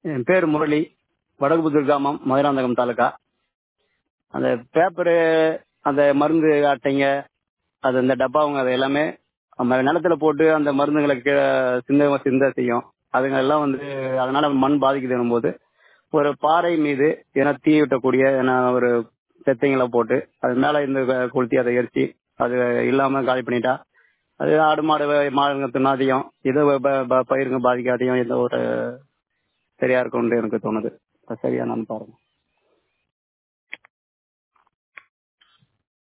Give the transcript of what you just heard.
என் பேர் முரளி வடகுபுத்தூர் கிராமம் மதுராந்தகம் தாலுக்கா அந்த பேப்பரு அந்த மருந்து அட்டைங்க அது அந்த டப்பாவுங்க அது எல்லாமே நம்ம நிலத்துல போட்டு அந்த மருந்துகளை கீழே சிந்த சிந்த செய்யும் அதுங்க எல்லாம் வந்து அதனால மண் பாதிக்குதுன்னும் போது ஒரு பாறை மீது ஏன்னா தீ விட்டக்கூடிய ஏன்னா ஒரு செத்தைங்களை போட்டு அது மேல இருந்து கொளுத்தி அதை எரிச்சு அது இல்லாம காலி பண்ணிட்டா அது ஆடு மாடு மாடுங்க தின்னாதையும் இது ப- ப- பயிருங்க பாதிக்காதையும் எந்த ஒரு சரியா இருக்கும்னு எனக்கு தோணுது அது சரியானு பாருங்க